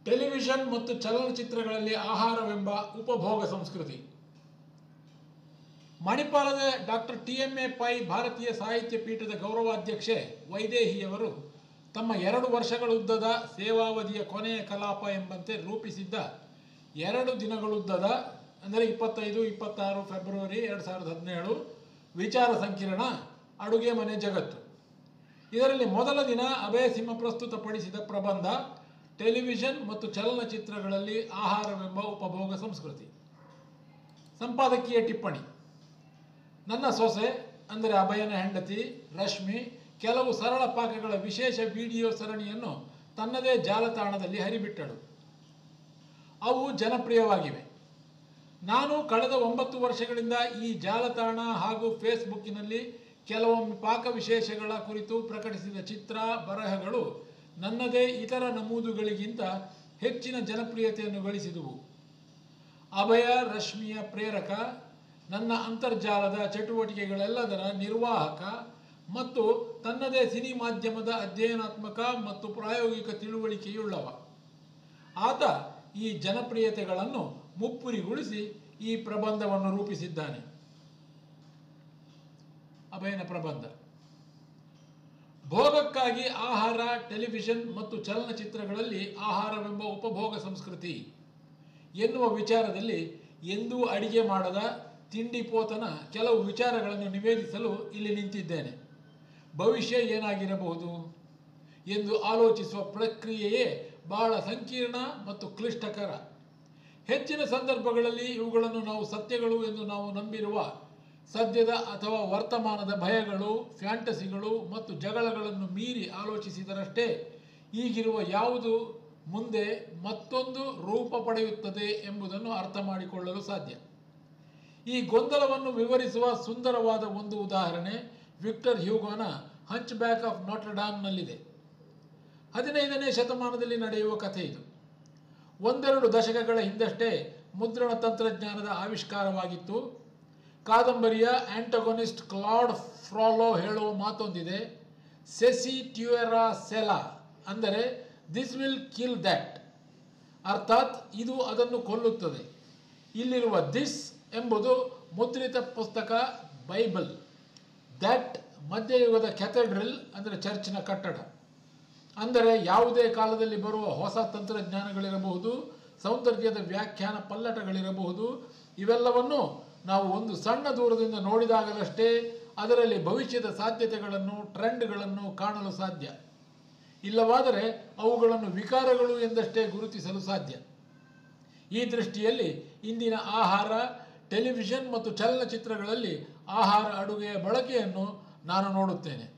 television ಮತ್ತು ಚಲನಚಿತ್ರಗಳಲ್ಲಿ ಆಹಾರವೆಂಬ ಉಪಭೋಗ ಸಂಸ್ಕೃತಿ ಮಣಿಪಾಲದ doctor T M A Pai ಭಾರತೀಯ ಸಾಹಿತ್ಯ ಪೀಠದ ಗೌರವಾಧ್ಯಕ್ಷೆ ವೈದೇಹಿಯವರು ತಮ್ಮ ಎರಡು ವರ್ಷಗಳುದ್ದದ ಸೇವಾವಧಿಯ ಕೊನೆಯ ಕಲಾಪ ಎಂಬಂತೆ ರೂಪಿಸಿದ್ದ ಎರಡು ದಿನಗಳುದ್ದದ ಅಂದರೆ ಇಪ್ಪತ್ತೈದು ಇಪ್ಪತ್ತಾರು ಫೆಬ್ರವರಿ ಎರಡು ಸಾವಿರದ ಹದಿನೇಳು ವಿಚಾರ ಸಂಕಿರಣ ಅಡುಗೆ ಮನೆ ಜಗತ್ತು ಇದರಲ್ಲಿ ಮೊದಲ ದಿನ ಅಭಯ ಸಿಂಹ ಪ್ರಸ್ತುತಪಡಿಸಿದ ಪ್ರಬಂಧ ಟೆಲಿವಿಷನ್ ಮತ್ತು ಚಲನಚಿತ್ರಗಳಲ್ಲಿ ಆಹಾರವೆಂಬ ಉಪಭೋಗ ಸಂಸ್ಕೃತಿ ಸಂಪಾದಕೀಯ ಟಿಪ್ಪಣಿ ನನ್ನ ಸೊಸೆ ಅಂದರೆ ಅಭಯನ ಹೆಂಡತಿ ರಶ್ಮಿ ಕೆಲವು ಸರಳ ಪಾಕಗಳ ವಿಶೇಷ ವಿಡಿಯೋ ಸರಣಿಯನ್ನು ತನ್ನದೇ ಜಾಲತಾಣದಲ್ಲಿ ಹರಿಬಿಟ್ಟಳು ಅವು ಜನಪ್ರಿಯವಾಗಿವೆ ನಾನು ಕಳೆದ ಒಂಬತ್ತು ವರ್ಷಗಳಿಂದ ಈ ಜಾಲತಾಣ ಹಾಗೂ ಫೇಸ್ಬುಕ್ಕಿನಲ್ಲಿ ಕೆಲವೊಮ್ಮೆ ಪಾಕ ವಿಶೇಷಗಳ ಕುರಿತು ಪ್ರಕಟಿಸಿದ ಚಿತ್ರ ಬರಹಗಳು ನನ್ನದೇ ಇತರ ನಮೂದುಗಳಿಗಿಂತ ಹೆಚ್ಚಿನ ಜನಪ್ರಿಯತೆಯನ್ನು ಗಳಿಸಿದುವು ಅಭಯ ರಶ್ಮಿಯ ಪ್ರೇರಕ ನನ್ನ ಅಂತರ್ಜಾಲದ ಚಟುವಟಿಕೆಗಳೆಲ್ಲದರ ನಿರ್ವಾಹಕ ಮತ್ತು ತನ್ನದೇ ಸಿನಿ ಮಾಧ್ಯಮದ ಅಧ್ಯಯನಾತ್ಮಕ ಮತ್ತು ಪ್ರಾಯೋಗಿಕ ತಿಳುವಳಿಕೆಯುಳ್ಳವ ಆತ ಈ ಜನಪ್ರಿಯತೆಗಳನ್ನು ಮುಪ್ಪುರಿಗೊಳಿಸಿ ಈ ಪ್ರಬಂಧವನ್ನು ರೂಪಿಸಿದ್ದಾನೆ ಅಭಯನ ಪ್ರಬಂಧ ಭೋಗಕ್ಕಾಗಿ ಆಹಾರ ಟೆಲಿವಿಷನ್ ಮತ್ತು ಚಲನಚಿತ್ರಗಳಲ್ಲಿ ಆಹಾರವೆಂಬ ಉಪಭೋಗ ಸಂಸ್ಕೃತಿ ಎನ್ನುವ ವಿಚಾರದಲ್ಲಿ ಎಂದೂ ಅಡಿಗೆ ಮಾಡದ ತಿಂಡಿಪೋತನ ಕೆಲವು ವಿಚಾರಗಳನ್ನು ನಿವೇದಿಸಲು ಇಲ್ಲಿ ನಿಂತಿದ್ದೇನೆ ಭವಿಷ್ಯ ಏನಾಗಿರಬಹುದು ಎಂದು ಆಲೋಚಿಸುವ ಪ್ರಕ್ರಿಯೆಯೇ ಬಹಳ ಸಂಕೀರ್ಣ ಮತ್ತು ಕ್ಲಿಷ್ಟಕರ ಹೆಚ್ಚಿನ ಸಂದರ್ಭಗಳಲ್ಲಿ ಇವುಗಳನ್ನು ನಾವು ಸತ್ಯಗಳು ಎಂದು ನಾವು ನಂಬಿರುವ ಸದ್ಯದ ಅಥವಾ ವರ್ತಮಾನದ ಭಯಗಳು ಫ್ಯಾಂಟಸಿಗಳು ಮತ್ತು ಜಗಳಗಳನ್ನು ಮೀರಿ ಆಲೋಚಿಸಿದರಷ್ಟೇ ಈಗಿರುವ ಯಾವುದು ಮುಂದೆ ಮತ್ತೊಂದು ರೂಪ ಪಡೆಯುತ್ತದೆ ಎಂಬುದನ್ನು ಅರ್ಥ ಮಾಡಿಕೊಳ್ಳಲು ಸಾಧ್ಯ ಈ ಗೊಂದಲವನ್ನು ವಿವರಿಸುವ ಸುಂದರವಾದ ಒಂದು ಉದಾಹರಣೆ ವಿಕ್ಟರ್ ಹ್ಯೂಗೋನ ಹಂಚ್ ಬ್ಯಾಕ್ ಆಫ್ ನಾಟ್ರಡಾಮ್ನಲ್ಲಿದೆ ಹದಿನೈದನೇ ಶತಮಾನದಲ್ಲಿ ನಡೆಯುವ ಕಥೆ ಇದು ಒಂದೆರಡು ದಶಕಗಳ ಹಿಂದಷ್ಟೇ ಮುದ್ರಣ ತಂತ್ರಜ್ಞಾನದ ಆವಿಷ್ಕಾರವಾಗಿತ್ತು ಕಾದಂಬರಿಯ ಆಂಟಗೊನಿಸ್ಟ್ ಕ್ಲಾಡ್ ಫ್ರಾಲೋ ಹೇಳುವ ಮಾತೊಂದಿದೆ ಸೆಸಿ ಟ್ಯೂಯರಾ ಸೆಲಾ ಅಂದರೆ ದಿಸ್ ವಿಲ್ ಕಿಲ್ ದ್ಯಾಟ್ ಅರ್ಥಾತ್ ಇದು ಅದನ್ನು ಕೊಲ್ಲುತ್ತದೆ ಇಲ್ಲಿರುವ ದಿಸ್ ಎಂಬುದು ಮುದ್ರಿತ ಪುಸ್ತಕ ಬೈಬಲ್ ದ್ಯಾಟ್ ಮಧ್ಯಯುಗದ ಕ್ಯಾಥೆಡ್ರಲ್ ಅಂದರೆ ಚರ್ಚಿನ ಕಟ್ಟಡ ಅಂದರೆ ಯಾವುದೇ ಕಾಲದಲ್ಲಿ ಬರುವ ಹೊಸ ತಂತ್ರಜ್ಞಾನಗಳಿರಬಹುದು ಸೌಂದರ್ಯದ ವ್ಯಾಖ್ಯಾನ ಪಲ್ಲಟಗಳಿರಬಹುದು ಇವೆಲ್ಲವನ್ನು ನಾವು ಒಂದು ಸಣ್ಣ ದೂರದಿಂದ ನೋಡಿದಾಗಲಷ್ಟೇ ಅದರಲ್ಲಿ ಭವಿಷ್ಯದ ಸಾಧ್ಯತೆಗಳನ್ನು ಟ್ರೆಂಡ್ಗಳನ್ನು ಕಾಣಲು ಸಾಧ್ಯ ಇಲ್ಲವಾದರೆ ಅವುಗಳನ್ನು ವಿಕಾರಗಳು ಎಂದಷ್ಟೇ ಗುರುತಿಸಲು ಸಾಧ್ಯ ಈ ದೃಷ್ಟಿಯಲ್ಲಿ ಇಂದಿನ ಆಹಾರ ಟೆಲಿವಿಷನ್ ಮತ್ತು ಚಲನಚಿತ್ರಗಳಲ್ಲಿ ಆಹಾರ ಅಡುಗೆಯ ಬಳಕೆಯನ್ನು ನಾನು ನೋಡುತ್ತೇನೆ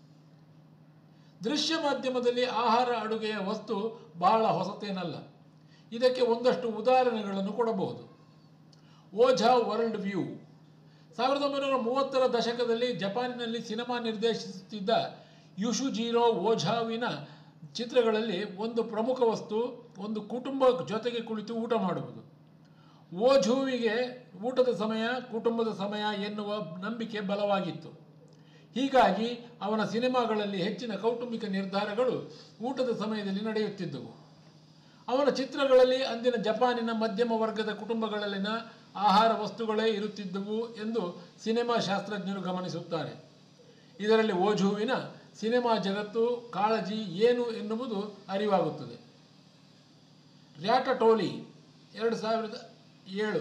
ದೃಶ್ಯ ಮಾಧ್ಯಮದಲ್ಲಿ ಆಹಾರ ಅಡುಗೆಯ ವಸ್ತು ಬಹಳ ಹೊಸತೇನಲ್ಲ ಇದಕ್ಕೆ ಒಂದಷ್ಟು ಉದಾಹರಣೆಗಳನ್ನು ಕೊಡಬಹುದು ಓಝಾ ವರ್ಲ್ಡ್ ವ್ಯೂ ಸಾವಿರದ ಒಂಬೈನೂರ ಮೂವತ್ತರ ದಶಕದಲ್ಲಿ ಜಪಾನಿನಲ್ಲಿ ಸಿನಿಮಾ ನಿರ್ದೇಶಿಸುತ್ತಿದ್ದ ಯುಶುಜೀರೋ ಓಝಾವಿನ ಚಿತ್ರಗಳಲ್ಲಿ ಒಂದು ಪ್ರಮುಖ ವಸ್ತು ಒಂದು ಕುಟುಂಬ ಜೊತೆಗೆ ಕುಳಿತು ಊಟ ಮಾಡುವುದು ಓಝುವಿಗೆ ಊಟದ ಸಮಯ ಕುಟುಂಬದ ಸಮಯ ಎನ್ನುವ ನಂಬಿಕೆ ಬಲವಾಗಿತ್ತು ಹೀಗಾಗಿ ಅವನ ಸಿನಿಮಾಗಳಲ್ಲಿ ಹೆಚ್ಚಿನ ಕೌಟುಂಬಿಕ ನಿರ್ಧಾರಗಳು ಊಟದ ಸಮಯದಲ್ಲಿ ನಡೆಯುತ್ತಿದ್ದವು ಅವನ ಚಿತ್ರಗಳಲ್ಲಿ ಅಂದಿನ ಜಪಾನಿನ ಮಧ್ಯಮ ವರ್ಗದ ಕುಟುಂಬಗಳಲ್ಲಿನ ಆಹಾರ ವಸ್ತುಗಳೇ ಇರುತ್ತಿದ್ದವು ಎಂದು ಸಿನಿಮಾ ಶಾಸ್ತ್ರಜ್ಞರು ಗಮನಿಸುತ್ತಾರೆ ಇದರಲ್ಲಿ ಓಝುವಿನ ಸಿನಿಮಾ ಜಗತ್ತು ಕಾಳಜಿ ಏನು ಎನ್ನುವುದು ಅರಿವಾಗುತ್ತದೆ ರ್ಯಾಟಟೋಲಿ ಎರಡು ಸಾವಿರದ ಏಳು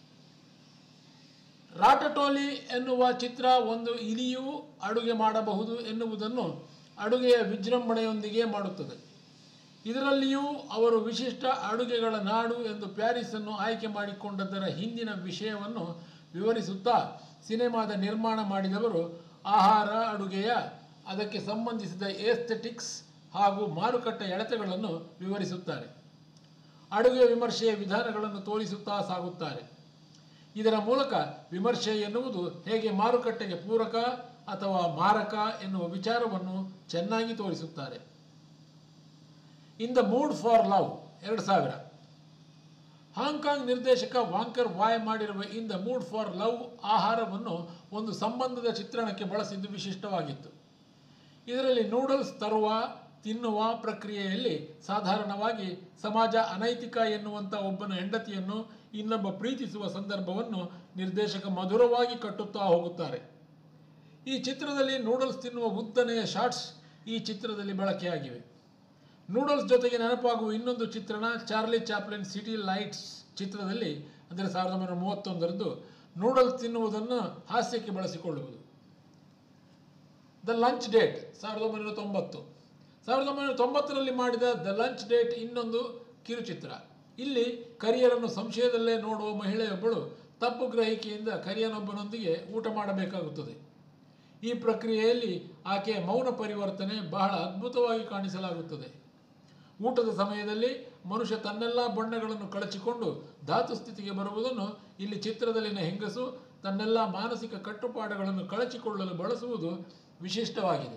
ರಾಟಟೋಲಿ ಎನ್ನುವ ಚಿತ್ರ ಒಂದು ಇಲಿಯು ಅಡುಗೆ ಮಾಡಬಹುದು ಎನ್ನುವುದನ್ನು ಅಡುಗೆಯ ವಿಜೃಂಭಣೆಯೊಂದಿಗೆ ಮಾಡುತ್ತದೆ ಇದರಲ್ಲಿಯೂ ಅವರು ವಿಶಿಷ್ಟ ಅಡುಗೆಗಳ ನಾಡು ಎಂದು ಪ್ಯಾರಿಸನ್ನು ಆಯ್ಕೆ ಮಾಡಿಕೊಂಡದ್ದರ ಹಿಂದಿನ ವಿಷಯವನ್ನು ವಿವರಿಸುತ್ತಾ ಸಿನಿಮಾದ ನಿರ್ಮಾಣ ಮಾಡಿದವರು ಆಹಾರ ಅಡುಗೆಯ ಅದಕ್ಕೆ ಸಂಬಂಧಿಸಿದ ಏಸ್ಥೆಟಿಕ್ಸ್ ಹಾಗೂ ಮಾರುಕಟ್ಟೆ ಎಳೆತಗಳನ್ನು ವಿವರಿಸುತ್ತಾರೆ ಅಡುಗೆ ವಿಮರ್ಶೆಯ ವಿಧಾನಗಳನ್ನು ತೋರಿಸುತ್ತಾ ಸಾಗುತ್ತಾರೆ ಇದರ ಮೂಲಕ ವಿಮರ್ಶೆ ಎನ್ನುವುದು ಹೇಗೆ ಮಾರುಕಟ್ಟೆಗೆ ಪೂರಕ ಅಥವಾ ಮಾರಕ ಎನ್ನುವ ವಿಚಾರವನ್ನು ಚೆನ್ನಾಗಿ ತೋರಿಸುತ್ತಾರೆ in the mood for love ಎರಡು ಸಾವಿರ ಹಾಂಗ್ಕಾಂಗ್ ನಿರ್ದೇಶಕ ವಾಂಕರ್ ವಾಯ್ ಮಾಡಿರುವ in the mood for love ಆಹಾರವನ್ನು ಒಂದು ಸಂಬಂಧದ ಚಿತ್ರಣಕ್ಕೆ ಬಳಸಿದ್ದು ವಿಶಿಷ್ಟವಾಗಿತ್ತು ಇದರಲ್ಲಿ ನೂಡಲ್ಸ್ ತರುವ ತಿನ್ನುವ ಪ್ರಕ್ರಿಯೆಯಲ್ಲಿ ಸಾಧಾರಣವಾಗಿ ಸಮಾಜ ಅನೈತಿಕ ಎನ್ನುವಂಥ ಒಬ್ಬನ ಹೆಂಡತಿಯನ್ನು ಇನ್ನೊಬ್ಬ ಪ್ರೀತಿಸುವ ಸಂದರ್ಭವನ್ನು ನಿರ್ದೇಶಕ ಮಧುರವಾಗಿ ಕಟ್ಟುತ್ತಾ ಹೋಗುತ್ತಾರೆ ಈ ಚಿತ್ರದಲ್ಲಿ ನೂಡಲ್ಸ್ ತಿನ್ನುವ ಉದ್ದನೆಯ ಶಾರ್ಟ್ಸ್ ಈ ಚಿತ್ರದಲ್ಲಿ ಬಳಕೆಯಾಗಿವೆ ನೂಡಲ್ಸ್ ಜೊತೆಗೆ ನೆನಪಾಗುವ ಇನ್ನೊಂದು ಚಿತ್ರಣ ಚಾರ್ಲಿ ಚಾಪ್ಲಿನ್ ಸಿಟಿ ಲೈಟ್ಸ್ ಚಿತ್ರದಲ್ಲಿ ಅಂದರೆ ಸಾವಿರದ ಒಂಬೈನೂರ ಮೂವತ್ತೊಂದರಂದು ನೂಡಲ್ಸ್ ತಿನ್ನುವುದನ್ನು ಹಾಸ್ಯಕ್ಕೆ ಬಳಸಿಕೊಳ್ಳುವುದು ದ ಲಂಚ್ ಡೇಟ್ ಸಾವಿರದ ಒಂಬೈನೂರ ತೊಂಬತ್ತು ಸಾವಿರದ ಒಂಬೈನೂರ ತೊಂಬತ್ತರಲ್ಲಿ ಮಾಡಿದ ದ ಲಂಚ್ ಡೇಟ್ ಇನ್ನೊಂದು ಕಿರುಚಿತ್ರ ಇಲ್ಲಿ ಕರಿಯರನ್ನು ಸಂಶಯದಲ್ಲೇ ನೋಡುವ ಮಹಿಳೆಯೊಬ್ಬಳು ತಪ್ಪು ಗ್ರಹಿಕೆಯಿಂದ ಕರಿಯನೊಬ್ಬನೊಂದಿಗೆ ಊಟ ಮಾಡಬೇಕಾಗುತ್ತದೆ ಈ ಪ್ರಕ್ರಿಯೆಯಲ್ಲಿ ಆಕೆಯ ಮೌನ ಪರಿವರ್ತನೆ ಬಹಳ ಅದ್ಭುತವಾಗಿ ಕಾಣಿಸಲಾಗುತ್ತದೆ ಊಟದ ಸಮಯದಲ್ಲಿ ಮನುಷ್ಯ ತನ್ನೆಲ್ಲ ಬಣ್ಣಗಳನ್ನು ಕಳಚಿಕೊಂಡು ಧಾತು ಸ್ಥಿತಿಗೆ ಬರುವುದನ್ನು ಇಲ್ಲಿ ಚಿತ್ರದಲ್ಲಿನ ಹೆಂಗಸು ತನ್ನೆಲ್ಲ ಮಾನಸಿಕ ಕಟ್ಟುಪಾಡುಗಳನ್ನು ಕಳಚಿಕೊಳ್ಳಲು ಬಳಸುವುದು ವಿಶಿಷ್ಟವಾಗಿದೆ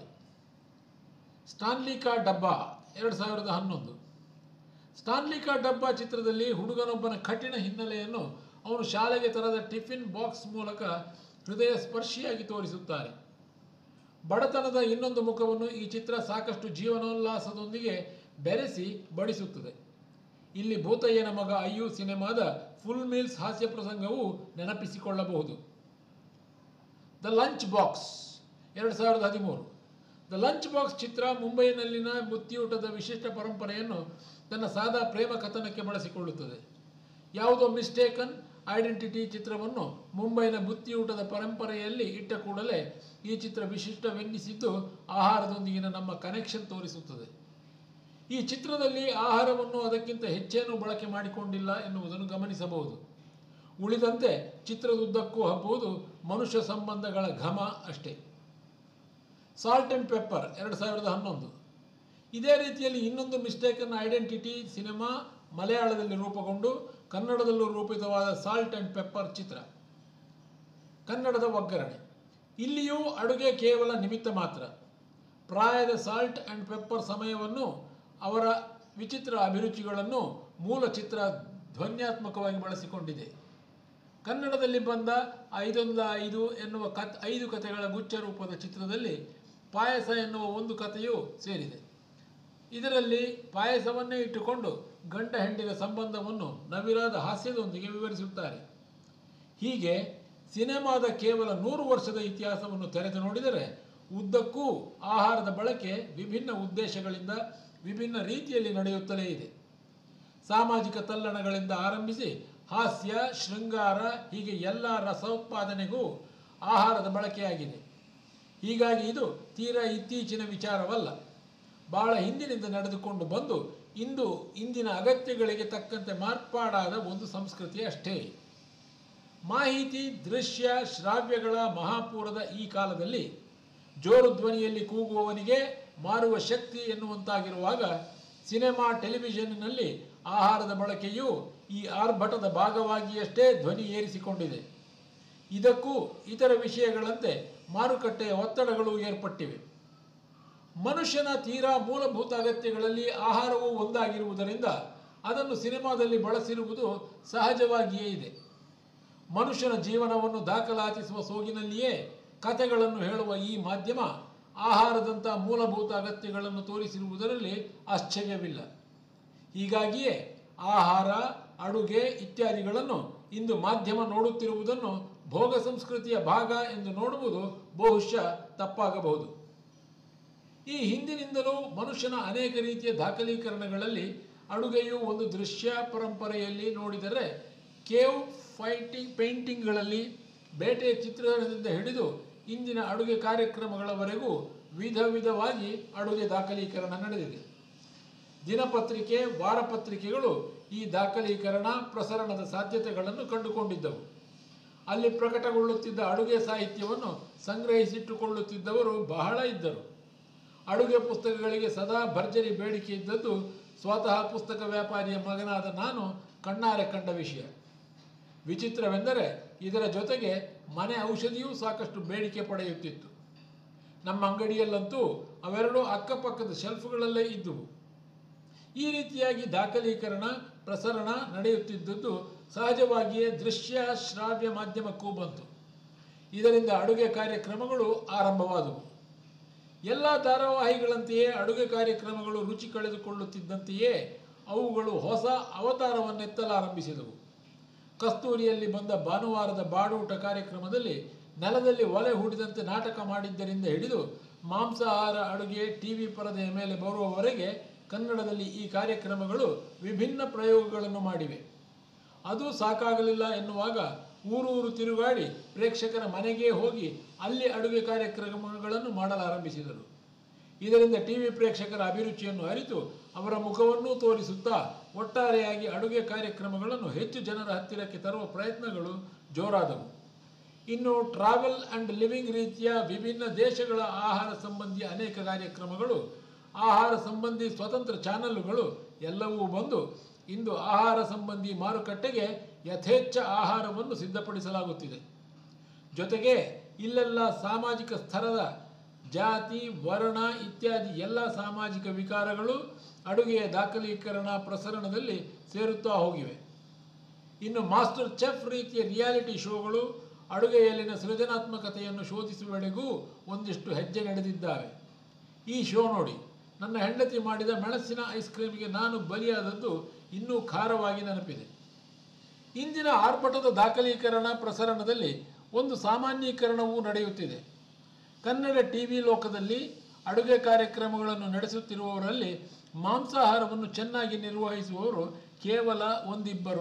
ಸ್ಟಾನ್ಲಿಕಾ ಡಬ್ಬಾ ಎರಡು ಸಾವಿರದ ಹನ್ನೊಂದು ಸ್ಟಾನ್ಲಿಕಾ ಡಬ್ಬಾ ಚಿತ್ರದಲ್ಲಿ ಹುಡುಗನೊಬ್ಬನ ಕಠಿಣ ಹಿನ್ನೆಲೆಯನ್ನು ಅವನು ಶಾಲೆಗೆ ತರದ ಟಿಫಿನ್ ಬಾಕ್ಸ್ ಮೂಲಕ ಹೃದಯ ಸ್ಪರ್ಶಿಯಾಗಿ ತೋರಿಸುತ್ತಾರೆ ಬಡತನದ ಇನ್ನೊಂದು ಮುಖವನ್ನು ಈ ಚಿತ್ರ ಸಾಕಷ್ಟು ಜೀವನೋಲ್ಲಾಸದೊಂದಿಗೆ ಬೆರೆಸಿ ಬಡಿಸುತ್ತದೆ ಇಲ್ಲಿ ಭೂತಯ್ಯನ ಮಗ ಅಯ್ಯು ಸಿನಿಮಾದ ಫುಲ್ ಮೀಲ್ಸ್ ಹಾಸ್ಯ ಪ್ರಸಂಗವು ನೆನಪಿಸಿಕೊಳ್ಳಬಹುದು ದ ಲಂಚ್ ಬಾಕ್ಸ್ ಎರಡು ಸಾವಿರದ ಹದಿಮೂರು ದ ಲಂಚ್ ಬಾಕ್ಸ್ ಚಿತ್ರ ಮುಂಬೈನಲ್ಲಿನ ಬುತ್ತಿಯೂಟದ ವಿಶಿಷ್ಟ ಪರಂಪರೆಯನ್ನು ತನ್ನ ಸಾದಾ ಪ್ರೇಮ ಕಥನಕ್ಕೆ ಬಳಸಿಕೊಳ್ಳುತ್ತದೆ ಯಾವುದೋ ಮಿಸ್ಟೇಕನ್ ಐಡೆಂಟಿಟಿ ಚಿತ್ರವನ್ನು ಮುಂಬೈನ ಬುತ್ತಿಯೂಟದ ಪರಂಪರೆಯಲ್ಲಿ ಇಟ್ಟ ಕೂಡಲೇ ಈ ಚಿತ್ರ ವಿಶಿಷ್ಟವೆನ್ನಿಸಿದ್ದು ಆಹಾರದೊಂದಿಗಿನ ನಮ್ಮ ಕನೆಕ್ಷನ್ ತೋರಿಸುತ್ತದೆ ಈ ಚಿತ್ರದಲ್ಲಿ ಆಹಾರವನ್ನು ಅದಕ್ಕಿಂತ ಹೆಚ್ಚೇನೂ ಬಳಕೆ ಮಾಡಿಕೊಂಡಿಲ್ಲ ಎನ್ನುವುದನ್ನು ಗಮನಿಸಬಹುದು ಉಳಿದಂತೆ ಚಿತ್ರದುದ್ದಕ್ಕೂ ಹಬ್ಬುವುದು ಮನುಷ್ಯ ಸಂಬಂಧಗಳ ಘಮ ಅಷ್ಟೇ ಸಾಲ್ಟ್ ಆ್ಯಂಡ್ ಪೆಪ್ಪರ್ ಎರಡು ಸಾವಿರದ ಹನ್ನೊಂದು ಇದೇ ರೀತಿಯಲ್ಲಿ ಇನ್ನೊಂದು ಮಿಸ್ಟೇಕನ್ ಐಡೆಂಟಿಟಿ ಸಿನಿಮಾ ಮಲಯಾಳದಲ್ಲಿ ರೂಪುಗೊಂಡು ಕನ್ನಡದಲ್ಲೂ ರೂಪಿತವಾದ ಸಾಲ್ಟ್ ಆ್ಯಂಡ್ ಪೆಪ್ಪರ್ ಚಿತ್ರ ಕನ್ನಡದ ಒಗ್ಗರಣೆ ಇಲ್ಲಿಯೂ ಅಡುಗೆ ಕೇವಲ ನಿಮಿತ್ತ ಮಾತ್ರ ಪ್ರಾಯದ ಸಾಲ್ಟ್ ಆ್ಯಂಡ್ ಪೆಪ್ಪರ್ ಸಮಯವನ್ನು ಅವರ ವಿಚಿತ್ರ ಅಭಿರುಚಿಗಳನ್ನು ಮೂಲ ಚಿತ್ರ ಧ್ವನ್ಯಾತ್ಮಕವಾಗಿ ಬಳಸಿಕೊಂಡಿದೆ ಕನ್ನಡದಲ್ಲಿ ಬಂದ ಐದೊಂದ ಐದು ಎನ್ನುವ ಕತ್ ಐದು ಕಥೆಗಳ ಗುಚ್ಛ ರೂಪದ ಚಿತ್ರದಲ್ಲಿ ಪಾಯಸ ಎನ್ನುವ ಒಂದು ಕಥೆಯೂ ಸೇರಿದೆ ಇದರಲ್ಲಿ ಪಾಯಸವನ್ನೇ ಇಟ್ಟುಕೊಂಡು ಗಂಡ ಹೆಂಡಿನ ಸಂಬಂಧವನ್ನು ನವಿರಾದ ಹಾಸ್ಯದೊಂದಿಗೆ ವಿವರಿಸುತ್ತಾರೆ ಹೀಗೆ ಸಿನಿಮಾದ ಕೇವಲ ನೂರು ವರ್ಷದ ಇತಿಹಾಸವನ್ನು ತೆರೆದು ನೋಡಿದರೆ ಉದ್ದಕ್ಕೂ ಆಹಾರದ ಬಳಕೆ ವಿಭಿನ್ನ ಉದ್ದೇಶಗಳಿಂದ ವಿಭಿನ್ನ ರೀತಿಯಲ್ಲಿ ನಡೆಯುತ್ತಲೇ ಇದೆ ಸಾಮಾಜಿಕ ತಲ್ಲಣಗಳಿಂದ ಆರಂಭಿಸಿ ಹಾಸ್ಯ ಶೃಂಗಾರ ಹೀಗೆ ಎಲ್ಲ ರಸೋತ್ಪಾದನೆಗೂ ಆಹಾರದ ಬಳಕೆಯಾಗಿದೆ ಹೀಗಾಗಿ ಇದು ತೀರಾ ಇತ್ತೀಚಿನ ವಿಚಾರವಲ್ಲ ಬಹಳ ಹಿಂದಿನಿಂದ ನಡೆದುಕೊಂಡು ಬಂದು ಇಂದು ಇಂದಿನ ಅಗತ್ಯಗಳಿಗೆ ತಕ್ಕಂತೆ ಮಾರ್ಪಾಡಾದ ಒಂದು ಸಂಸ್ಕೃತಿ ಅಷ್ಟೇ ಮಾಹಿತಿ ದೃಶ್ಯ ಶ್ರಾವ್ಯಗಳ ಮಹಾಪೂರದ ಈ ಕಾಲದಲ್ಲಿ ಜೋರು ಧ್ವನಿಯಲ್ಲಿ ಕೂಗುವವನಿಗೆ ಮಾರುವ ಶಕ್ತಿ ಎನ್ನುವಂತಾಗಿರುವಾಗ ಸಿನಿಮಾ ಟೆಲಿವಿಷನ್ನಲ್ಲಿ ಆಹಾರದ ಬಳಕೆಯು ಈ ಆರ್ಭಟದ ಭಾಗವಾಗಿಯಷ್ಟೇ ಧ್ವನಿ ಏರಿಸಿಕೊಂಡಿದೆ ಇದಕ್ಕೂ ಇತರ ವಿಷಯಗಳಂತೆ ಮಾರುಕಟ್ಟೆಯ ಒತ್ತಡಗಳು ಏರ್ಪಟ್ಟಿವೆ ಮನುಷ್ಯನ ತೀರಾ ಮೂಲಭೂತ ಅಗತ್ಯಗಳಲ್ಲಿ ಆಹಾರವೂ ಒಂದಾಗಿರುವುದರಿಂದ ಅದನ್ನು ಸಿನಿಮಾದಲ್ಲಿ ಬಳಸಿರುವುದು ಸಹಜವಾಗಿಯೇ ಇದೆ ಮನುಷ್ಯನ ಜೀವನವನ್ನು ದಾಖಲಾತಿಸುವ ಸೋಗಿನಲ್ಲಿಯೇ ಕಥೆಗಳನ್ನು ಹೇಳುವ ಈ ಮಾಧ್ಯಮ ಆಹಾರದಂಥ ಮೂಲಭೂತ ಅಗತ್ಯಗಳನ್ನು ತೋರಿಸಿರುವುದರಲ್ಲಿ ಆಶ್ಚರ್ಯವಿಲ್ಲ ಹೀಗಾಗಿಯೇ ಆಹಾರ ಅಡುಗೆ ಇತ್ಯಾದಿಗಳನ್ನು ಇಂದು ಮಾಧ್ಯಮ ನೋಡುತ್ತಿರುವುದನ್ನು ಭೋಗ ಸಂಸ್ಕೃತಿಯ ಭಾಗ ಎಂದು ನೋಡುವುದು ಬಹುಶಃ ತಪ್ಪಾಗಬಹುದು ಈ ಹಿಂದಿನಿಂದಲೂ ಮನುಷ್ಯನ ಅನೇಕ ರೀತಿಯ ದಾಖಲೀಕರಣಗಳಲ್ಲಿ ಅಡುಗೆಯು ಒಂದು ದೃಶ್ಯ ಪರಂಪರೆಯಲ್ಲಿ ನೋಡಿದರೆ ಕೇವ್ ಫೈಟಿಂಗ್ ಪೇಂಟಿಂಗ್ಗಳಲ್ಲಿ ಬೇಟೆಯ ಚಿತ್ರಣದಿಂದ ಹಿಡಿದು ಇಂದಿನ ಅಡುಗೆ ಕಾರ್ಯಕ್ರಮಗಳವರೆಗೂ ವಿಧ ವಿಧವಾಗಿ ಅಡುಗೆ ದಾಖಲೀಕರಣ ನಡೆದಿದೆ ದಿನಪತ್ರಿಕೆ ವಾರಪತ್ರಿಕೆಗಳು ಈ ದಾಖಲೀಕರಣ ಪ್ರಸರಣದ ಸಾಧ್ಯತೆಗಳನ್ನು ಕಂಡುಕೊಂಡಿದ್ದವು ಅಲ್ಲಿ ಪ್ರಕಟಗೊಳ್ಳುತ್ತಿದ್ದ ಅಡುಗೆ ಸಾಹಿತ್ಯವನ್ನು ಸಂಗ್ರಹಿಸಿಟ್ಟುಕೊಳ್ಳುತ್ತಿದ್ದವರು ಬಹಳ ಇದ್ದರು ಅಡುಗೆ ಪುಸ್ತಕಗಳಿಗೆ ಸದಾ ಭರ್ಜರಿ ಬೇಡಿಕೆ ಇದ್ದದ್ದು ಸ್ವತಃ ಪುಸ್ತಕ ವ್ಯಾಪಾರಿಯ ಮಗನಾದ ನಾನು ಕಣ್ಣಾರೆ ಕಂಡ ವಿಷಯ ವಿಚಿತ್ರವೆಂದರೆ ಇದರ ಜೊತೆಗೆ ಮನೆ ಔಷಧಿಯೂ ಸಾಕಷ್ಟು ಬೇಡಿಕೆ ಪಡೆಯುತ್ತಿತ್ತು ನಮ್ಮ ಅಂಗಡಿಯಲ್ಲಂತೂ ಅವೆರಡೂ ಅಕ್ಕಪಕ್ಕದ ಶೆಲ್ಫ್ಗಳಲ್ಲೇ ಇದ್ದುವು ಈ ರೀತಿಯಾಗಿ ದಾಖಲೀಕರಣ ಪ್ರಸರಣ ನಡೆಯುತ್ತಿದ್ದದ್ದು ಸಹಜವಾಗಿಯೇ ದೃಶ್ಯ ಶ್ರಾವ್ಯ ಮಾಧ್ಯಮಕ್ಕೂ ಬಂತು ಇದರಿಂದ ಅಡುಗೆ ಕಾರ್ಯಕ್ರಮಗಳು ಆರಂಭವಾದವು ಎಲ್ಲ ಧಾರಾವಾಹಿಗಳಂತೆಯೇ ಅಡುಗೆ ಕಾರ್ಯಕ್ರಮಗಳು ರುಚಿ ಕಳೆದುಕೊಳ್ಳುತ್ತಿದ್ದಂತೆಯೇ ಅವುಗಳು ಹೊಸ ಅವತಾರವನ್ನೆತ್ತಲಾರಂಭಿಸಿದವು ಕಸ್ತೂರಿಯಲ್ಲಿ ಬಂದ ಭಾನುವಾರದ ಬಾಡೂಟ ಕಾರ್ಯಕ್ರಮದಲ್ಲಿ ನೆಲದಲ್ಲಿ ಒಲೆ ಹೂಡಿದಂತೆ ನಾಟಕ ಮಾಡಿದ್ದರಿಂದ ಹಿಡಿದು ಮಾಂಸಾಹಾರ ಅಡುಗೆ ಟಿವಿ ಪರದೆಯ ಮೇಲೆ ಬರುವವರೆಗೆ ಕನ್ನಡದಲ್ಲಿ ಈ ಕಾರ್ಯಕ್ರಮಗಳು ವಿಭಿನ್ನ ಪ್ರಯೋಗಗಳನ್ನು ಮಾಡಿವೆ ಅದು ಸಾಕಾಗಲಿಲ್ಲ ಎನ್ನುವಾಗ ಊರೂರು ತಿರುಗಾಡಿ ಪ್ರೇಕ್ಷಕರ ಮನೆಗೇ ಹೋಗಿ ಅಲ್ಲಿ ಅಡುಗೆ ಕಾರ್ಯಕ್ರಮಗಳನ್ನು ಮಾಡಲಾರಂಭಿಸಿದರು ಇದರಿಂದ ಟಿವಿ ಪ್ರೇಕ್ಷಕರ ಅಭಿರುಚಿಯನ್ನು ಅರಿತು ಅವರ ಮುಖವನ್ನೂ ತೋರಿಸುತ್ತಾ ಒಟ್ಟಾರೆಯಾಗಿ ಅಡುಗೆ ಕಾರ್ಯಕ್ರಮಗಳನ್ನು ಹೆಚ್ಚು ಜನರ ಹತ್ತಿರಕ್ಕೆ ತರುವ ಪ್ರಯತ್ನಗಳು ಜೋರಾದವು ಇನ್ನು ಟ್ರಾವೆಲ್ ಆ್ಯಂಡ್ ಲಿವಿಂಗ್ ರೀತಿಯ ವಿಭಿನ್ನ ದೇಶಗಳ ಆಹಾರ ಸಂಬಂಧಿ ಅನೇಕ ಕಾರ್ಯಕ್ರಮಗಳು ಆಹಾರ ಸಂಬಂಧಿ ಸ್ವತಂತ್ರ ಚಾನಲ್ಲುಗಳು ಎಲ್ಲವೂ ಬಂದು ಇಂದು ಆಹಾರ ಸಂಬಂಧಿ ಮಾರುಕಟ್ಟೆಗೆ ಯಥೇಚ್ಛ ಆಹಾರವನ್ನು ಸಿದ್ಧಪಡಿಸಲಾಗುತ್ತಿದೆ ಜೊತೆಗೆ ಇಲ್ಲೆಲ್ಲ ಸಾಮಾಜಿಕ ಸ್ತರದ ಜಾತಿ ವರ್ಣ ಇತ್ಯಾದಿ ಎಲ್ಲ ಸಾಮಾಜಿಕ ವಿಕಾರಗಳು ಅಡುಗೆಯ ದಾಖಲೀಕರಣ ಪ್ರಸರಣದಲ್ಲಿ ಸೇರುತ್ತಾ ಹೋಗಿವೆ ಇನ್ನು ಮಾಸ್ಟರ್ ಚೆಫ್ ರೀತಿಯ ರಿಯಾಲಿಟಿ ಶೋಗಳು ಅಡುಗೆಯಲ್ಲಿನ ಸೃಜನಾತ್ಮಕತೆಯನ್ನು ಶೋಧಿಸುವೆಡೆಗೂ ಒಂದಿಷ್ಟು ಹೆಜ್ಜೆ ನಡೆದಿದ್ದಾವೆ ಈ ಶೋ ನೋಡಿ ನನ್ನ ಹೆಂಡತಿ ಮಾಡಿದ ಮೆಣಸಿನ ಐಸ್ ಕ್ರೀಮ್ಗೆ ನಾನು ಬಲಿಯಾದದ್ದು ಇನ್ನೂ ಖಾರವಾಗಿ ನೆನಪಿದೆ ಇಂದಿನ ಆರ್ಭಟದ ದಾಖಲೀಕರಣ ಪ್ರಸರಣದಲ್ಲಿ ಒಂದು ಸಾಮಾನ್ಯೀಕರಣವೂ ನಡೆಯುತ್ತಿದೆ ಕನ್ನಡ ಟಿ ವಿ ಲೋಕದಲ್ಲಿ ಅಡುಗೆ ಕಾರ್ಯಕ್ರಮಗಳನ್ನು ನಡೆಸುತ್ತಿರುವವರಲ್ಲಿ ಮಾಂಸಾಹಾರವನ್ನು ಚೆನ್ನಾಗಿ ನಿರ್ವಹಿಸುವವರು ಕೇವಲ ಒಂದಿಬ್ಬರು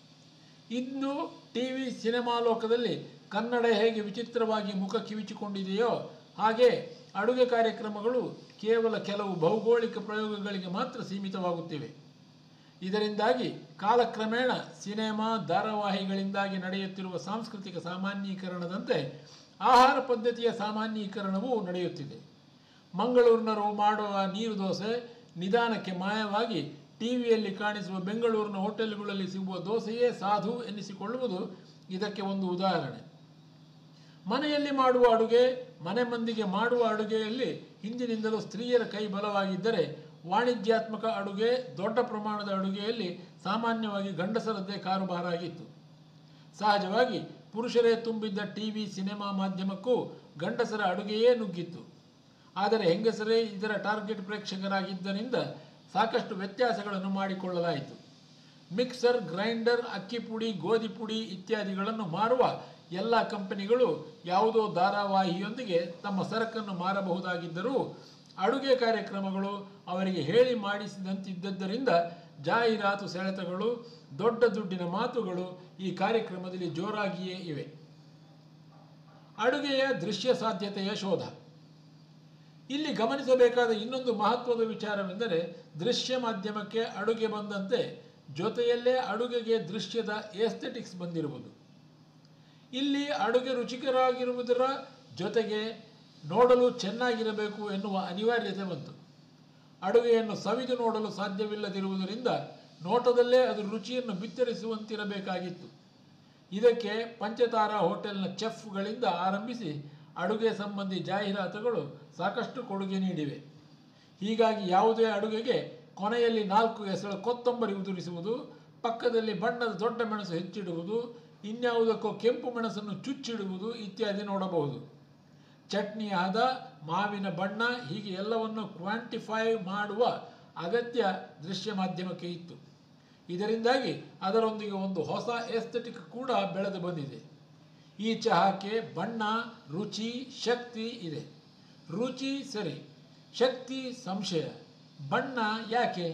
ಇಂದು ಟಿ ವಿ ಸಿನಿಮಾ ಲೋಕದಲ್ಲಿ ಕನ್ನಡ ಹೇಗೆ ವಿಚಿತ್ರವಾಗಿ ಮುಖ ಕಿವಿಚಿಕೊಂಡಿದೆಯೋ ಹಾಗೆ ಅಡುಗೆ ಕಾರ್ಯಕ್ರಮಗಳು ಕೇವಲ ಕೆಲವು ಭೌಗೋಳಿಕ ಪ್ರಯೋಗಗಳಿಗೆ ಮಾತ್ರ ಸೀಮಿತವಾಗುತ್ತಿವೆ ಇದರಿಂದಾಗಿ ಕಾಲಕ್ರಮೇಣ ಸಿನೆಮಾ ಧಾರಾವಾಹಿಗಳಿಂದಾಗಿ ನಡೆಯುತ್ತಿರುವ ಸಾಂಸ್ಕೃತಿಕ ಸಾಮಾನ್ಯೀಕರಣದಂತೆ ಆಹಾರ ಪದ್ಧತಿಯ ಸಾಮಾನ್ಯೀಕರಣವೂ ನಡೆಯುತ್ತಿದೆ ಮಂಗಳೂರಿನರು ಮಾಡುವ ನೀರು ದೋಸೆ ನಿಧಾನಕ್ಕೆ ಮಾಯವಾಗಿ ಟಿವಿಯಲ್ಲಿ ಕಾಣಿಸುವ ಬೆಂಗಳೂರಿನ ಹೋಟೆಲ್ಗಳಲ್ಲಿ ಸಿಗುವ ದೋಸೆಯೇ ಸಾಧು ಎನ್ನಿಸಿಕೊಳ್ಳುವುದು ಇದಕ್ಕೆ ಒಂದು ಉದಾಹರಣೆ ಮನೆಯಲ್ಲಿ ಮಾಡುವ ಅಡುಗೆ ಮನೆ ಮಂದಿಗೆ ಮಾಡುವ ಅಡುಗೆಯಲ್ಲಿ ಹಿಂದಿನಿಂದಲೂ ಸ್ತ್ರೀಯರ ಕೈ ಬಲವಾಗಿದ್ದರೆ ವಾಣಿಜ್ಯಾತ್ಮಕ ಅಡುಗೆ ದೊಡ್ಡ ಪ್ರಮಾಣದ ಅಡುಗೆಯಲ್ಲಿ ಸಾಮಾನ್ಯವಾಗಿ ಗಂಡಸರದ್ದೇ ಕಾರುಬಾರಾಗಿತ್ತು ಸಹಜವಾಗಿ ಪುರುಷರೇ ತುಂಬಿದ್ದ ಟಿವಿ ಸಿನಿಮಾ ಮಾಧ್ಯಮಕ್ಕೂ ಗಂಡಸರ ಅಡುಗೆಯೇ ನುಗ್ಗಿತ್ತು ಆದರೆ ಹೆಂಗಸರೇ ಇದರ ಟಾರ್ಗೆಟ್ ಪ್ರೇಕ್ಷಕರಾಗಿದ್ದರಿಂದ ಸಾಕಷ್ಟು ವ್ಯತ್ಯಾಸಗಳನ್ನು ಮಾಡಿಕೊಳ್ಳಲಾಯಿತು ಮಿಕ್ಸರ್ ಗ್ರೈಂಡರ್ ಅಕ್ಕಿ ಪುಡಿ ಗೋಧಿ ಪುಡಿ ಇತ್ಯಾದಿಗಳನ್ನು ಮಾರುವ ಎಲ್ಲ ಕಂಪನಿಗಳು ಯಾವುದೋ ಧಾರಾವಾಹಿಯೊಂದಿಗೆ ತಮ್ಮ ಸರಕನ್ನು ಮಾರಬಹುದಾಗಿದ್ದರೂ ಅಡುಗೆ ಕಾರ್ಯಕ್ರಮಗಳು ಅವರಿಗೆ ಹೇಳಿ ಮಾಡಿಸಿದಂತಿದ್ದರಿಂದ ಜಾಹೀರಾತು ಸೆಳೆತಗಳು ದೊಡ್ಡ ದುಡ್ಡಿನ ಮಾತುಗಳು ಈ ಕಾರ್ಯಕ್ರಮದಲ್ಲಿ ಜೋರಾಗಿಯೇ ಇವೆ ಅಡುಗೆಯ ದೃಶ್ಯ ಸಾಧ್ಯತೆಯ ಶೋಧ ಇಲ್ಲಿ ಗಮನಿಸಬೇಕಾದ ಇನ್ನೊಂದು ಮಹತ್ವದ ವಿಚಾರವೆಂದರೆ ದೃಶ್ಯ ಮಾಧ್ಯಮಕ್ಕೆ ಅಡುಗೆ ಬಂದಂತೆ ಜೊತೆಯಲ್ಲೇ ಅಡುಗೆಗೆ ದೃಶ್ಯದ ಏಸ್ಥೆಟಿಕ್ಸ್ ಬಂದಿರುವುದು ಇಲ್ಲಿ ಅಡುಗೆ ರುಚಿಕರಾಗಿರುವುದರ ಜೊತೆಗೆ ನೋಡಲು ಚೆನ್ನಾಗಿರಬೇಕು ಎನ್ನುವ ಅನಿವಾರ್ಯತೆ ಬಂತು ಅಡುಗೆಯನ್ನು ಸವಿದು ನೋಡಲು ಸಾಧ್ಯವಿಲ್ಲದಿರುವುದರಿಂದ ನೋಟದಲ್ಲೇ ಅದು ರುಚಿಯನ್ನು ಬಿತ್ತರಿಸುವಂತಿರಬೇಕಾಗಿತ್ತು ಇದಕ್ಕೆ ಪಂಚತಾರ ಹೋಟೆಲ್ನ ಚೆಫ್ಗಳಿಂದ ಆರಂಭಿಸಿ ಅಡುಗೆ ಸಂಬಂಧಿ ಜಾಹೀರಾತುಗಳು ಸಾಕಷ್ಟು ಕೊಡುಗೆ ನೀಡಿವೆ ಹೀಗಾಗಿ ಯಾವುದೇ ಅಡುಗೆಗೆ ಕೊನೆಯಲ್ಲಿ ನಾಲ್ಕು ಎಸಳು ಕೊತ್ತಂಬರಿ ಉದುರಿಸುವುದು ಪಕ್ಕದಲ್ಲಿ ಬಣ್ಣದ ದೊಡ್ಡ ಮೆಣಸು ಹೆಚ್ಚಿಡುವುದು ಇನ್ಯಾವುದಕ್ಕೋ ಕೆಂಪು ಮೆಣಸನ್ನು ಚುಚ್ಚಿಡುವುದು ಇತ್ಯಾದಿ ನೋಡಬಹುದು ಚಟ್ನಿ ಹದ ಮಾವಿನ ಬಣ್ಣ ಹೀಗೆ ಎಲ್ಲವನ್ನು ಕ್ವಾಂಟಿಫೈ ಮಾಡುವ ಅಗತ್ಯ ದೃಶ್ಯ ಮಾಧ್ಯಮಕ್ಕೆ ಇತ್ತು ಇದರಿಂದಾಗಿ ಅದರೊಂದಿಗೆ ಒಂದು ಹೊಸ ಎಸ್ಥೆಟಿಕ್ ಕೂಡ ಬೆಳೆದು ಬಂದಿದೆ ಈ ಚಹಾಕ್ಕೆ ಬಣ್ಣ ರುಚಿ ಶಕ್ತಿ ಇದೆ ರುಚಿ ಸರಿ ಶಕ್ತಿ ಸಂಶಯ ಬಣ್ಣ ಯಾಕೆ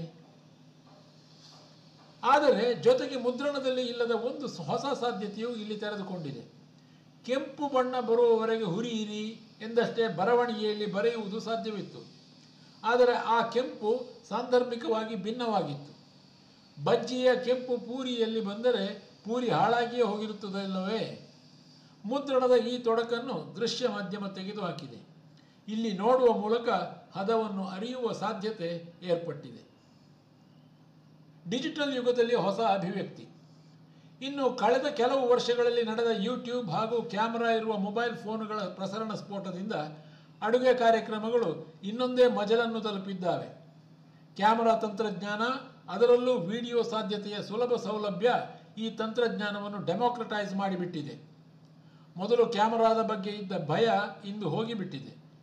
ಆದರೆ ಜೊತೆಗೆ ಮುದ್ರಣದಲ್ಲಿ ಇಲ್ಲದ ಒಂದು ಹೊಸ ಸಾಧ್ಯತೆಯು ಇಲ್ಲಿ ತೆರೆದುಕೊಂಡಿದೆ ಕೆಂಪು ಬಣ್ಣ ಬರುವವರೆಗೆ ಹುರಿಯಿರಿ ಎಂದಷ್ಟೇ ಬರವಣಿಗೆಯಲ್ಲಿ ಬರೆಯುವುದು ಸಾಧ್ಯವಿತ್ತು ಆದರೆ ಆ ಕೆಂಪು ಸಾಂದರ್ಭಿಕವಾಗಿ ಭಿನ್ನವಾಗಿತ್ತು ಬಜ್ಜಿಯ ಕೆಂಪು ಪೂರಿಯಲ್ಲಿ ಬಂದರೆ ಪೂರಿ ಹಾಳಾಗಿಯೇ ಹೋಗಿರುತ್ತದಲ್ಲವೇ ಮುದ್ರಣದ ಈ ತೊಡಕನ್ನು ದೃಶ್ಯ ಮಾಧ್ಯಮ ತೆಗೆದುಹಾಕಿದೆ ಇಲ್ಲಿ ನೋಡುವ ಮೂಲಕ ಹದವನ್ನು ಅರಿಯುವ ಸಾಧ್ಯತೆ ಏರ್ಪಟ್ಟಿದೆ ಡಿಜಿಟಲ್ ಯುಗದಲ್ಲಿ ಹೊಸ ಅಭಿವ್ಯಕ್ತಿ ಇನ್ನು ಕಳೆದ ಕೆಲವು ವರ್ಷಗಳಲ್ಲಿ ನಡೆದ ಯೂಟ್ಯೂಬ್ ಹಾಗೂ ಕ್ಯಾಮೆರಾ ಇರುವ ಮೊಬೈಲ್ ಫೋನುಗಳ ಪ್ರಸರಣ ಸ್ಫೋಟದಿಂದ ಅಡುಗೆ ಕಾರ್ಯಕ್ರಮಗಳು ಇನ್ನೊಂದೇ ಮಜಲನ್ನು ತಲುಪಿದ್ದಾವೆ ಕ್ಯಾಮೆರಾ ತಂತ್ರಜ್ಞಾನ ಅದರಲ್ಲೂ ವಿಡಿಯೋ ಸಾಧ್ಯತೆಯ ಸುಲಭ ಸೌಲಭ್ಯ ಈ ತಂತ್ರಜ್ಞಾನವನ್ನು ಡೆಮೋಕ್ರಟೈಸ್ ಮಾಡಿಬಿಟ್ಟಿದೆ ಮೊದಲು ಕ್ಯಾಮರಾದ ಬಗ್ಗೆ ಇದ್ದ ಭಯ ಇಂದು ಹೋಗಿಬಿಟ್ಟಿದೆ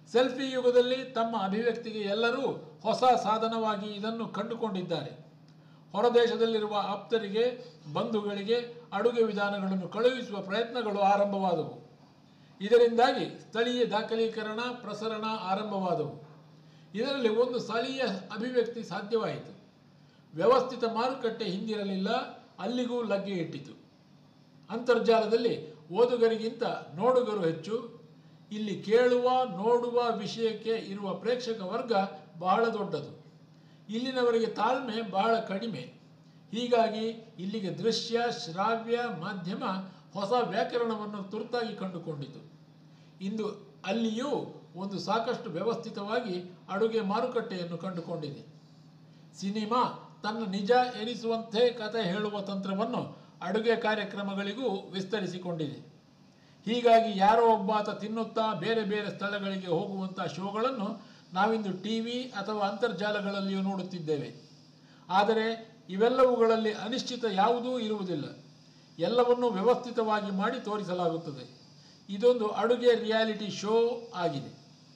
ಸೆಲ್ಫಿ ಯುಗದಲ್ಲಿ ತಮ್ಮ ಅಭಿವ್ಯಕ್ತಿಗೆ ಎಲ್ಲರೂ ಹೊಸ ಸಾಧನವಾಗಿ ಇದನ್ನು ಕಂಡುಕೊಂಡಿದ್ದಾರೆ ಹೊರದೇಶದಲ್ಲಿರುವ ಆಪ್ತರಿಗೆ ಬಂಧುಗಳಿಗೆ ಅಡುಗೆ ವಿಧಾನಗಳನ್ನು ಕಳುಹಿಸುವ ಪ್ರಯತ್ನಗಳು ಆರಂಭವಾದವು ಇದರಿಂದಾಗಿ ಸ್ಥಳೀಯ ದಾಖಲೀಕರಣ ಪ್ರಸರಣ ಆರಂಭವಾದವು ಇದರಲ್ಲಿ ಒಂದು ಸ್ಥಳೀಯ ಅಭಿವ್ಯಕ್ತಿ ಸಾಧ್ಯವಾಯಿತು ವ್ಯವಸ್ಥಿತ ಮಾರುಕಟ್ಟೆ ಹಿಂದಿರಲಿಲ್ಲ ಅಲ್ಲಿಗೂ ಲಗ್ಗೆ ಇಟ್ಟಿತು ಅಂತರ್ಜಾಲದಲ್ಲಿ ಓದುಗರಿಗಿಂತ ನೋಡುಗರು ಹೆಚ್ಚು ಇಲ್ಲಿ ಕೇಳುವ ನೋಡುವ ವಿಷಯಕ್ಕೆ ಇರುವ ಪ್ರೇಕ್ಷಕ ವರ್ಗ ಬಹಳ ದೊಡ್ಡದು ಇಲ್ಲಿನವರಿಗೆ ತಾಳ್ಮೆ ಬಹಳ ಕಡಿಮೆ ಹೀಗಾಗಿ ಇಲ್ಲಿಗೆ ದೃಶ್ಯ ಶ್ರಾವ್ಯ ಮಾಧ್ಯಮ ಹೊಸ ವ್ಯಾಕರಣವನ್ನು ತುರ್ತಾಗಿ ಕಂಡುಕೊಂಡಿತು ಇಂದು ಅಲ್ಲಿಯೂ ಒಂದು ಸಾಕಷ್ಟು ವ್ಯವಸ್ಥಿತವಾಗಿ ಅಡುಗೆ ಮಾರುಕಟ್ಟೆಯನ್ನು ಕಂಡುಕೊಂಡಿದೆ ಸಿನಿಮಾ ತನ್ನ ನಿಜ ಎನಿಸುವಂತೆ ಕತೆ ಹೇಳುವ ತಂತ್ರವನ್ನು ಅಡುಗೆ ಕಾರ್ಯಕ್ರಮಗಳಿಗೂ ವಿಸ್ತರಿಸಿಕೊಂಡಿದೆ ಹೀಗಾಗಿ ಯಾರೋ ಒಬ್ಬಾತ ತಿನ್ನುತ್ತಾ ಬೇರೆ ಬೇರೆ ಸ್ಥಳಗಳಿಗೆ ಹೋಗುವಂಥ ಶೋಗಳನ್ನು ನಾವಿಂದು ಟಿ ವಿ ಅಥವಾ ಅಂತರ್ಜಾಲಗಳಲ್ಲಿಯೂ ನೋಡುತ್ತಿದ್ದೇವೆ ಆದರೆ ಇವೆಲ್ಲವುಗಳಲ್ಲಿ ಅನಿಶ್ಚಿತ ಯಾವುದೂ ಇರುವುದಿಲ್ಲ ಎಲ್ಲವನ್ನೂ ವ್ಯವಸ್ಥಿತವಾಗಿ ಮಾಡಿ ತೋರಿಸಲಾಗುತ್ತದೆ ಇದೊಂದು ಅಡುಗೆ ರಿಯಾಲಿಟಿ ಶೋ ಆಗಿದೆ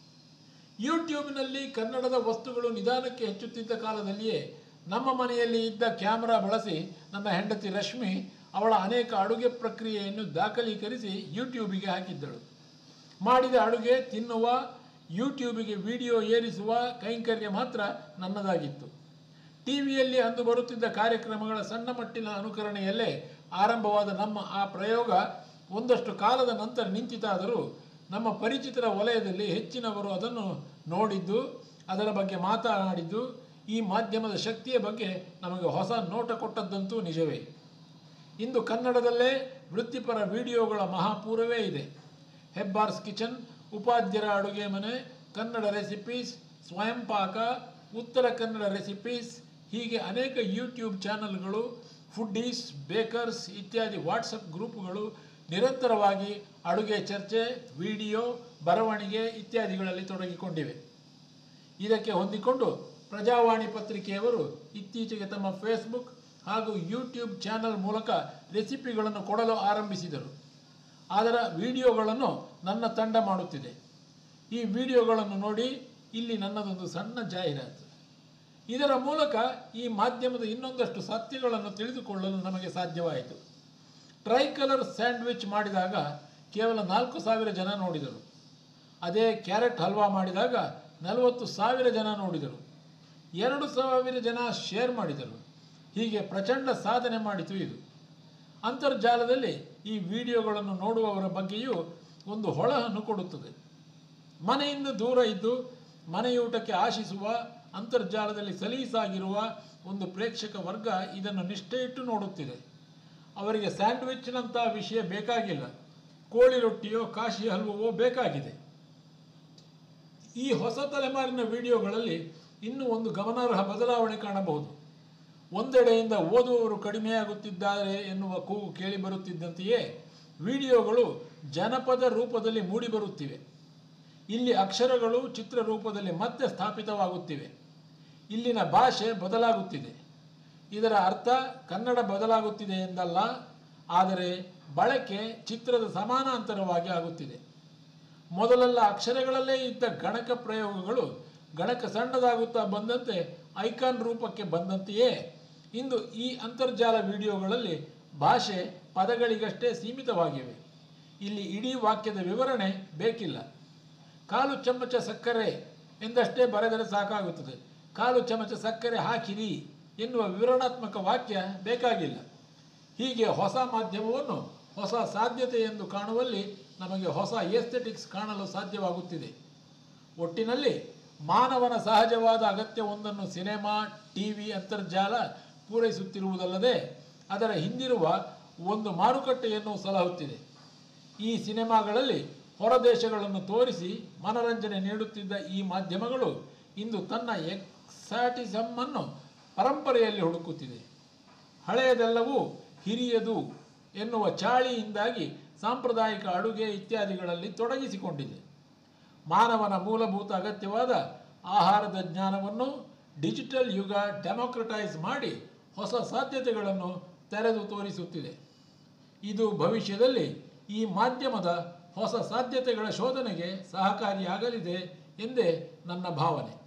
ಯೂಟ್ಯೂಬ್ನಲ್ಲಿ ಕನ್ನಡದ ವಸ್ತುಗಳು ನಿಧಾನಕ್ಕೆ ಹೆಚ್ಚುತ್ತಿದ್ದ ಕಾಲದಲ್ಲಿಯೇ ನಮ್ಮ ಮನೆಯಲ್ಲಿ ಇದ್ದ ಕ್ಯಾಮರಾ ಬಳಸಿ ನನ್ನ ಹೆಂಡತಿ ರಶ್ಮಿ ಅವಳ ಅನೇಕ ಅಡುಗೆ ಪ್ರಕ್ರಿಯೆಯನ್ನು ದಾಖಲೀಕರಿಸಿ ಯೂಟ್ಯೂಬಿಗೆ ಹಾಕಿದ್ದಳು ಮಾಡಿದ ಅಡುಗೆ ತಿನ್ನುವ ಯೂಟ್ಯೂಬಿಗೆ ವಿಡಿಯೋ ಏರಿಸುವ ಕೈಂಕರ್ಯ ಮಾತ್ರ ನನ್ನದಾಗಿತ್ತು ಟಿವಿಯಲ್ಲಿ ಅಂದು ಬರುತ್ತಿದ್ದ ಕಾರ್ಯಕ್ರಮಗಳ ಸಣ್ಣ ಮಟ್ಟಿನ ಅನುಕರಣೆಯಲ್ಲೇ ಆರಂಭವಾದ ನಮ್ಮ ಆ ಪ್ರಯೋಗ ಒಂದಷ್ಟು ಕಾಲದ ನಂತರ ನಿಂತಿತಾದರೂ ನಮ್ಮ ಪರಿಚಿತರ ವಲಯದಲ್ಲಿ ಹೆಚ್ಚಿನವರು ಅದನ್ನು ನೋಡಿದ್ದು ಅದರ ಬಗ್ಗೆ ಮಾತನಾಡಿದ್ದು ಈ ಮಾಧ್ಯಮದ ಶಕ್ತಿಯ ಬಗ್ಗೆ ನಮಗೆ ಹೊಸ ನೋಟ ಕೊಟ್ಟದ್ದಂತೂ ನಿಜವೇ ಇಂದು ಕನ್ನಡದಲ್ಲೇ ವೃತ್ತಿಪರ ವಿಡಿಯೋಗಳ ಮಹಾಪೂರವೇ ಇದೆ ಹೆಬ್ಬಾರ್ಸ್ ಕಿಚನ್ ಉಪಾಧ್ಯರ ಅಡುಗೆ ಮನೆ ಕನ್ನಡ ರೆಸಿಪೀಸ್ ಸ್ವಯಂ ಪಾಕ ಉತ್ತರ ಕನ್ನಡ ರೆಸಿಪೀಸ್ ಹೀಗೆ ಅನೇಕ ಯೂಟ್ಯೂಬ್ ಚಾನಲ್ಗಳು ಫುಡ್ಡೀಸ್ ಬೇಕರ್ಸ್ ಇತ್ಯಾದಿ ವಾಟ್ಸಪ್ ಗ್ರೂಪ್ಗಳು ನಿರಂತರವಾಗಿ ಅಡುಗೆ ಚರ್ಚೆ ವಿಡಿಯೋ ಬರವಣಿಗೆ ಇತ್ಯಾದಿಗಳಲ್ಲಿ ತೊಡಗಿಕೊಂಡಿವೆ ಇದಕ್ಕೆ ಹೊಂದಿಕೊಂಡು ಪ್ರಜಾವಾಣಿ ಪತ್ರಿಕೆಯವರು ಇತ್ತೀಚೆಗೆ ತಮ್ಮ ಫೇಸ್ಬುಕ್ ಹಾಗೂ ಯೂಟ್ಯೂಬ್ ಚಾನಲ್ ಮೂಲಕ ರೆಸಿಪಿಗಳನ್ನು ಕೊಡಲು ಆರಂಭಿಸಿದರು ಅದರ ವಿಡಿಯೋಗಳನ್ನು ನನ್ನ ತಂಡ ಮಾಡುತ್ತಿದೆ ಈ ವಿಡಿಯೋಗಳನ್ನು ನೋಡಿ ಇಲ್ಲಿ ನನ್ನದೊಂದು ಸಣ್ಣ ಜಾಹೀರಾತು ಇದರ ಮೂಲಕ ಈ ಮಾಧ್ಯಮದ ಇನ್ನೊಂದಷ್ಟು ಸತ್ಯಗಳನ್ನು ತಿಳಿದುಕೊಳ್ಳಲು ನಮಗೆ ಸಾಧ್ಯವಾಯಿತು ಟ್ರೈ ಕಲರ್ ಸ್ಯಾಂಡ್ವಿಚ್ ಮಾಡಿದಾಗ ಕೇವಲ ನಾಲ್ಕು ಸಾವಿರ ಜನ ನೋಡಿದರು ಅದೇ ಕ್ಯಾರೆಟ್ ಹಲ್ವಾ ಮಾಡಿದಾಗ ನಲವತ್ತು ಸಾವಿರ ಜನ ನೋಡಿದರು ಎರಡು ಸಾವಿರ ಜನ ಶೇರ್ ಮಾಡಿದರು ಹೀಗೆ ಪ್ರಚಂಡ ಸಾಧನೆ ಮಾಡಿತು ಇದು ಅಂತರ್ಜಾಲದಲ್ಲಿ ಈ ವಿಡಿಯೋಗಳನ್ನು ನೋಡುವವರ ಬಗ್ಗೆಯೂ ಒಂದು ಹೊಳಹನ್ನು ಕೊಡುತ್ತದೆ ಮನೆಯಿಂದ ದೂರ ಇದ್ದು ಮನೆಯೂಟಕ್ಕೆ ಆಶಿಸುವ ಅಂತರ್ಜಾಲದಲ್ಲಿ ಸಲೀಸಾಗಿರುವ ಒಂದು ಪ್ರೇಕ್ಷಕ ವರ್ಗ ಇದನ್ನು ನಿಷ್ಠೆ ಇಟ್ಟು ನೋಡುತ್ತಿದೆ ಅವರಿಗೆ ಸ್ಯಾಂಡ್ವಿಚ್ನಂಥ ವಿಷಯ ಬೇಕಾಗಿಲ್ಲ ಕೋಳಿ ರೊಟ್ಟಿಯೋ ಕಾಶಿ ಹಲ್ವವೋ ಬೇಕಾಗಿದೆ ಈ ಹೊಸ ತಲೆಮಾರಿನ ವಿಡಿಯೋಗಳಲ್ಲಿ ಇನ್ನೂ ಒಂದು ಗಮನಾರ್ಹ ಬದಲಾವಣೆ ಕಾಣಬಹುದು ಒಂದೆಡೆಯಿಂದ ಓದುವವರು ಕಡಿಮೆಯಾಗುತ್ತಿದ್ದಾರೆ ಎನ್ನುವ ಕೂಗು ಕೇಳಿಬರುತ್ತಿದ್ದಂತೆಯೇ ವಿಡಿಯೋಗಳು ಜನಪದ ರೂಪದಲ್ಲಿ ಮೂಡಿಬರುತ್ತಿವೆ ಇಲ್ಲಿ ಅಕ್ಷರಗಳು ಚಿತ್ರ ರೂಪದಲ್ಲಿ ಮತ್ತೆ ಸ್ಥಾಪಿತವಾಗುತ್ತಿವೆ ಇಲ್ಲಿನ ಭಾಷೆ ಬದಲಾಗುತ್ತಿದೆ ಇದರ ಅರ್ಥ ಕನ್ನಡ ಬದಲಾಗುತ್ತಿದೆ ಎಂದಲ್ಲ ಆದರೆ ಬಳಕೆ ಚಿತ್ರದ ಸಮಾನಾಂತರವಾಗಿ ಆಗುತ್ತಿದೆ ಮೊದಲೆಲ್ಲ ಅಕ್ಷರಗಳಲ್ಲೇ ಇದ್ದ ಗಣಕ ಪ್ರಯೋಗಗಳು ಗಣಕ ಸಣ್ಣದಾಗುತ್ತಾ ಬಂದಂತೆ ಐಕಾನ್ ರೂಪಕ್ಕೆ ಬಂದಂತೆಯೇ ಇಂದು ಈ ಅಂತರ್ಜಾಲ ವಿಡಿಯೋಗಳಲ್ಲಿ ಭಾಷೆ ಪದಗಳಿಗಷ್ಟೇ ಸೀಮಿತವಾಗಿವೆ ಇಲ್ಲಿ ಇಡೀ ವಾಕ್ಯದ ವಿವರಣೆ ಬೇಕಿಲ್ಲ ಕಾಲು ಚಮಚ ಸಕ್ಕರೆ ಎಂದಷ್ಟೇ ಬರೆದರೆ ಸಾಕಾಗುತ್ತದೆ ಕಾಲು ಚಮಚ ಸಕ್ಕರೆ ಹಾಕಿರಿ ಎನ್ನುವ ವಿವರಣಾತ್ಮಕ ವಾಕ್ಯ ಬೇಕಾಗಿಲ್ಲ ಹೀಗೆ ಹೊಸ ಮಾಧ್ಯಮವನ್ನು ಹೊಸ ಸಾಧ್ಯತೆ ಎಂದು ಕಾಣುವಲ್ಲಿ ನಮಗೆ ಹೊಸ ಏಸ್ಥೆಟಿಕ್ಸ್ ಕಾಣಲು ಸಾಧ್ಯವಾಗುತ್ತಿದೆ ಒಟ್ಟಿನಲ್ಲಿ ಮಾನವನ ಸಹಜವಾದ ಅಗತ್ಯವೊಂದನ್ನು ಸಿನೆಮಾ ಟಿವಿ ಅಂತರ್ಜಾಲ ಪೂರೈಸುತ್ತಿರುವುದಲ್ಲದೆ ಅದರ ಹಿಂದಿರುವ ಒಂದು ಮಾರುಕಟ್ಟೆಯನ್ನು ಸಲಹುತ್ತಿದೆ ಈ ಸಿನೆಮಾಗಳಲ್ಲಿ ಹೊರದೇಶಗಳನ್ನು ತೋರಿಸಿ ಮನರಂಜನೆ ನೀಡುತ್ತಿದ್ದ ಈ ಮಾಧ್ಯಮಗಳು ಇಂದು ತನ್ನ ಎಕ್ಸಾಟಿಸಮ್ಮನ್ನು ಪರಂಪರೆಯಲ್ಲಿ ಹುಡುಕುತ್ತಿದೆ ಹಳೆಯದೆಲ್ಲವೂ ಹಿರಿಯದು ಎನ್ನುವ ಚಾಳಿಯಿಂದಾಗಿ ಸಾಂಪ್ರದಾಯಿಕ ಅಡುಗೆ ಇತ್ಯಾದಿಗಳಲ್ಲಿ ತೊಡಗಿಸಿಕೊಂಡಿದೆ ಮಾನವನ ಮೂಲಭೂತ ಅಗತ್ಯವಾದ ಆಹಾರದ ಜ್ಞಾನವನ್ನು ಡಿಜಿಟಲ್ ಯುಗ ಡೆಮೋಕ್ರಟೈಸ್ ಮಾಡಿ ಹೊಸ ಸಾಧ್ಯತೆಗಳನ್ನು ತೆರೆದು ತೋರಿಸುತ್ತಿದೆ ಇದು ಭವಿಷ್ಯದಲ್ಲಿ ಈ ಮಾಧ್ಯಮದ ಹೊಸ ಸಾಧ್ಯತೆಗಳ ಶೋಧನೆಗೆ ಸಹಕಾರಿಯಾಗಲಿದೆ ಎಂದೇ ನನ್ನ ಭಾವನೆ